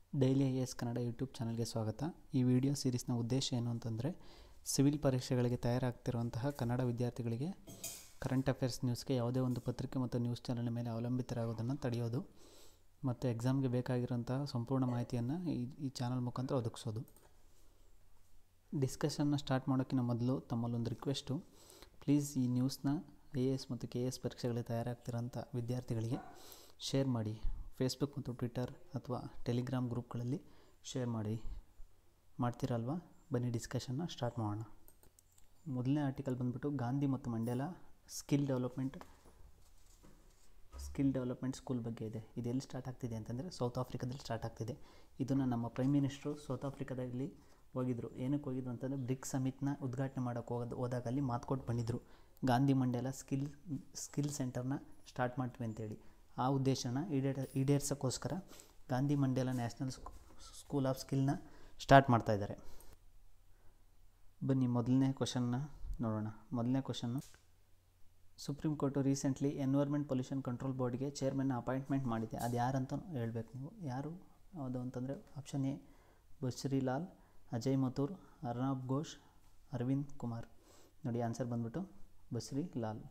daily I S Kannada YouTube ಚಾನಲ್ಗೆ ಸ್ವಾಗತ ಈ ವಿಡಿಯೋ ಸೀರೀಸ್ನ ಉದ್ದೇಶ ಏನು ಅಂತಂದರೆ ಸಿವಿಲ್ ಪರೀಕ್ಷೆಗಳಿಗೆ ತಯಾರಾಗ್ತಿರುವಂತಹ ಕನ್ನಡ ವಿದ್ಯಾರ್ಥಿಗಳಿಗೆ ಕರೆಂಟ್ ಅಫೇರ್ಸ್ ನ್ಯೂಸ್ಗೆ ಯಾವುದೇ ಒಂದು ಪತ್ರಿಕೆ ಮತ್ತು ನ್ಯೂಸ್ ಚಾನಲ್ ಮೇಲೆ ಅವಲಂಬಿತರಾಗೋದನ್ನು ತಡೆಯೋದು ಮತ್ತು ಎಕ್ಸಾಮ್ಗೆ ಬೇಕಾಗಿರುವಂತಹ ಸಂಪೂರ್ಣ ಮಾಹಿತಿಯನ್ನು ಈ ಈ ಚಾನಲ್ ಮುಖಾಂತರ ಒದಗಿಸೋದು ಡಿಸ್ಕಷನ್ನ ಸ್ಟಾರ್ಟ್ ಮಾಡೋಕ್ಕಿಂತ ಮೊದಲು ತಮ್ಮಲ್ಲೊಂದು ರಿಕ್ವೆಸ್ಟು ಪ್ಲೀಸ್ ಈ ನ್ಯೂಸ್ನ ಎ ಎಸ್ ಮತ್ತು ಕೆ ಎಸ್ ಪರೀಕ್ಷೆಗಳಿಗೆ ತಯಾರಾಗ್ತಿರೋಂಥ ವಿದ್ಯಾರ್ಥಿಗಳಿಗೆ ಶೇರ್ ಮಾಡಿ ಫೇಸ್ಬುಕ್ ಮತ್ತು ಟ್ವಿಟರ್ ಅಥವಾ ಟೆಲಿಗ್ರಾಮ್ ಗ್ರೂಪ್ಗಳಲ್ಲಿ ಶೇರ್ ಮಾಡಿ ಮಾಡ್ತೀರಲ್ವಾ ಬನ್ನಿ ಡಿಸ್ಕಷನ್ನ ಸ್ಟಾರ್ಟ್ ಮಾಡೋಣ ಮೊದಲನೇ ಆರ್ಟಿಕಲ್ ಬಂದ್ಬಿಟ್ಟು ಗಾಂಧಿ ಮತ್ತು Mandela skill development skill development school ಬಗ್ಗೆ ಇದೆ ಇದು ಎಲ್ಲಿ ಸ್ಟಾರ್ಟ್ ಆಗ್ತಿದೆ ಅಂತಂದರೆ ಸೌತ್ ಆಫ್ರಿಕಾದಲ್ಲಿ ಸ್ಟಾರ್ಟ್ ಆಗ್ತಿದೆ ಇದನ್ನು ನಮ್ಮ ಪ್ರೈಮ್ ಮಿನಿಸ್ಟ್ರು ಸೌತ್ ಆಫ್ರಿಕಾದಲ್ಲಿ ಹೋಗಿದ್ರು ಏನಕ್ಕೆ ಹೋಗಿದ್ರು ಅಂತಂದರೆ ಬ್ರಿಕ್ ಸಮಿಟ್ನ ಉದ್ಘಾಟನೆ ಮಾಡೋಕ್ಕೆ ಹೋಗೋದು ಹೋದಾಗ ಅಲ್ಲಿ ಮಾತು ಕೊಟ್ಟು ಬಂದಿದ್ದರು ಗಾಂಧಿ ಮಂಡ್ಯಲ ಸ್ಕಿಲ್ ಸ್ಕಿಲ್ ಸೆಂಟರ್ನ ಸ್ಟಾರ್ಟ್ ಮಾಡ್ತೀವಿ ಅಂತೇಳಿ ಆ ಉದ್ದೇಶನ ಈಡೇರ ಈಡೇರ್ಸೋಕ್ಕೋಸ್ಕರ Gandhi Mandela national school of ಸ್ಕಿಲ್ನ ಸ್ಟಾರ್ಟ್ ಮಾಡ್ತಾ ಇದ್ದಾರೆ ಬನ್ನಿ ಮೊದಲನೇ ಕ್ವಶನ್ನ ನೋಡೋಣ ಮೊದಲನೇ ಕ್ವಶನ್ನು Supreme court recently environment pollution control ಬೋರ್ಡ್ಗೆ ಚೇರ್ಮನ್ನ ಅಪಾಯಿಂಟ್ಮೆಂಟ್ ಮಾಡಿದೆ ಅದು ಯಾರಂತ ಹೇಳ್ಬೇಕು ನೀವು ಯಾರು ಯಾವುದು ಅಂತಂದರೆ ಆಪ್ಷನ್ ಎ ಬಶ್ರೀ ಲಾಲ್ ಅಜಯ್ ಮಥುರ್ ಅರ್ನಾಬ್ ಘೋಷ್ ಅರವಿಂದ್ ಕುಮಾರ್ ನೋಡಿ ಆನ್ಸರ್ ಬಂದ್ಬಿಟ್ಟು ಬಶ್ರೀ ಲಾಲ್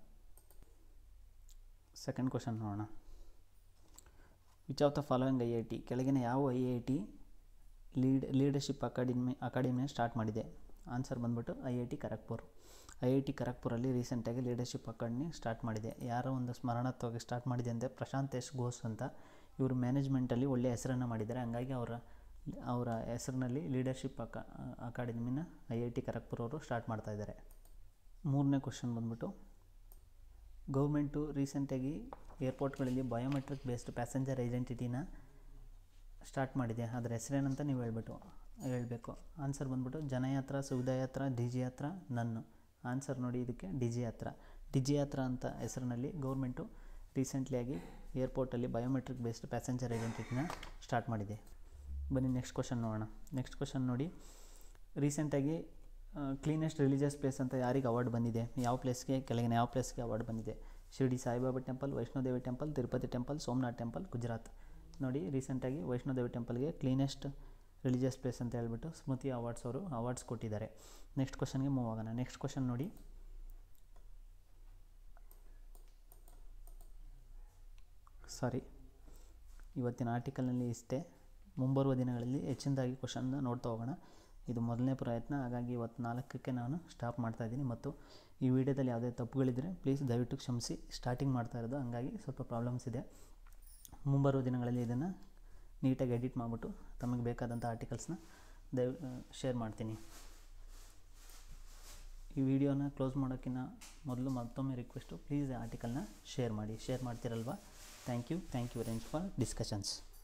ಸೆಕೆಂಡ್ ಕ್ವಶನ್ ನೋಡೋಣ which of the following I I T ಕೆಳಗಿನ ಯಾವ I I T lead leadership academy ಅಕಾಡೆಮಿನ ಸ್ಟಾರ್ಟ್ ಮಾಡಿದೆ ಆನ್ಸರ್ ಬಂದ್ಬಿಟ್ಟು I I T Kharagpur I I T ಖರಗ್ಪುರಲ್ಲಿ ರೀಸೆಂಟಾಗಿ ಲೀಡರ್ಶಿಪ್ ಅಕಾಡೆಮಿ ಸ್ಟಾರ್ಟ್ ಮಾಡಿದೆ ಯಾರೋ ಒಂದು ಸ್ಮರಣತ್ವವಾಗಿ ಸ್ಟಾರ್ಟ್ ಮಾಡಿದೆ ಅಂದರೆ ಪ್ರಶಾಂತ್ ಎಸ್ ಘೋಷ್ ಅಂತ ಇವರು ಮ್ಯಾನೇಜ್ಮೆಂಟಲ್ಲಿ ಒಳ್ಳೆಯ ಹೆಸರನ್ನು ಮಾಡಿದ್ದಾರೆ ಹಂಗಾಗಿ ಅವರ ಅವರ ಹೆಸರಿನಲ್ಲಿ ಲೀಡರ್ಶಿಪ್ ಅಕ ಅಕಾಡೆಮಿನ ಐ ಐ ಟಿ ಖರಗ್ಪುರ್ ಅವರು ಸ್ಟಾರ್ಟ್ ಮಾಡ್ತಾ ಇದ್ದಾರೆ ಮೂರನೇ ಕ್ವಶನ್ ಬಂದ್ಬಿಟ್ಟು ಗೌರ್ಮೆಂಟು ರೀಸೆಂಟಾಗಿ ಏರ್ಪೋರ್ಟ್ಗಳಲ್ಲಿ ಬಯೋಮೆಟ್ರಿಕ್ ಬೇಸ್ಡ್ ಪ್ಯಾಸೆಂಜರ್ ಐಡೆಂಟಿಟಿನ ಸ್ಟಾರ್ಟ್ ಮಾಡಿದೆ ಅದರ ಹೆಸರೇನಂತ ನೀವು ಹೇಳ್ಬಿಟ್ಟು ಹೇಳಬೇಕು ಆನ್ಸರ್ ಬಂದ್ಬಿಟ್ಟು ಜನಯಾತ್ರ ಸುವಿಧಾಯಾತ್ರ ಡಿಜಿ ಯಾತ್ರ ನನ್ನು ಆನ್ಸರ್ ನೋಡಿ ಇದಕ್ಕೆ ಡಿಜಿ ಯಾತ್ರ ಡಿಜಿ ಯಾತ್ರ ಅಂತ ಹೆಸರಿನಲ್ಲಿ ಗೌರ್ಮೆಂಟು ರೀಸೆಂಟ್ಲಿಯಾಗಿ ಏರ್ಪೋರ್ಟಲ್ಲಿ ಬಯೋಮೆಟ್ರಿಕ್ ಬೇಸ್ಡ್ ಪ್ಯಾಸೆಂಜರ್ ಐಡೆಂಟಿಟಿನ ಸ್ಟಾರ್ಟ್ ಮಾಡಿದೆ ಬನ್ನಿ ನೆಕ್ಸ್ಟ್ ಕ್ವಶನ್ ನೋಡೋಣ ನೆಕ್ಸ್ಟ್ ಕ್ವಶನ್ ನೋಡಿ ರೀಸೆಂಟಾಗಿ ಕ್ಲೀನೆಸ್ಟ್ ರಿಲಿಜಿಯಸ್ ಪ್ಲೇಸ್ ಅಂತ ಯಾರಿಗೆ ಅವಾರ್ಡ್ ಬಂದಿದೆ ಯಾವ ಪ್ಲೇಸ್ಗೆ ಕೆಳಗಿನ ಯಾವ ಪ್ಲೇಸ್ಗೆ ಅವಾರ್ಡ್ ಬಂದಿದೆ Shirdi Saibaba temple Vaishno Devi temple Tirupati temple Somnath temple Gujarat ನೋಡಿ ರೀಸೆಂಟಾಗಿ ವೈಷ್ಣೋದೇವಿ ಟೆಂಪಲ್ಗೆ ಕ್ಲೀನೆಸ್ಟ್ ರಿಲಿಜಿಯಸ್ ಪ್ಲೇಸ್ ಅಂತ ಹೇಳ್ಬಿಟ್ಟು ಸ್ಮೃತಿ ಅವಾರ್ಡ್ಸ್ ಅವರು ಅವಾರ್ಡ್ಸ್ ಕೊಟ್ಟಿದ್ದಾರೆ ನೆಕ್ಸ್ಟ್ ಕ್ವಶನ್ಗೆ ಮೂವ್ ಆಗೋಣ ನೆಕ್ಸ್ಟ್ ಕ್ವಶನ್ ನೋಡಿ ಸಾರಿ ಇವತ್ತಿನ ಆರ್ಟಿಕಲ್ನಲ್ಲಿ ಇಷ್ಟೇ ಮುಂಬರುವ ದಿನಗಳಲ್ಲಿ ಹೆಚ್ಚಿನದಾಗಿ ಕ್ವಶನ್ನ ನೋಡ್ತಾ ಹೋಗೋಣ ಇದು ಮೊದಲನೇ ಪ್ರಯತ್ನ ಹಾಗಾಗಿ ಇವತ್ತು ನಾಲ್ಕಕ್ಕೆ ನಾನು ಸ್ಟಾಪ್ ಮಾಡ್ತಾ ಇದ್ದೀನಿ ಮತ್ತು ಈ ವಿಡಿಯೋದಲ್ಲಿ ಯಾವುದೇ ತಪ್ಪುಗಳಿದ್ದರೆ ಪ್ಲೀಸ್ ದಯವಿಟ್ಟು ಕ್ಷಮಿಸಿ ಸ್ಟಾರ್ಟಿಂಗ್ ಮಾಡ್ತಾ ಇರೋದು ಹಂಗಾಗಿ ಸ್ವಲ್ಪ ಪ್ರಾಬ್ಲಮ್ಸ್ ಇದೆ ಮುಂಬರುವ ದಿನಗಳಲ್ಲಿ ಇದನ್ನು ನೀಟಾಗಿ ಎಡಿಟ್ ಮಾಡಿಬಿಟ್ಟು ತಮಗೆ ಬೇಕಾದಂಥ ಆರ್ಟಿಕಲ್ಸ್ನ ದಯ ಶೇರ್ ಮಾಡ್ತೀನಿ ಈ ವಿಡಿಯೋನ ಕ್ಲೋಸ್ ಮಾಡೋಕ್ಕಿಂತ ಮೊದಲು ಮತ್ತೊಮ್ಮೆ ರಿಕ್ವೆಸ್ಟು ಪ್ಲೀಸ್ ಆರ್ಟಿಕಲ್ನ ಶೇರ್ ಮಾಡಿ ಶೇರ್ ಮಾಡ್ತಿರಲ್ವಾ thank you thank you very much for discussions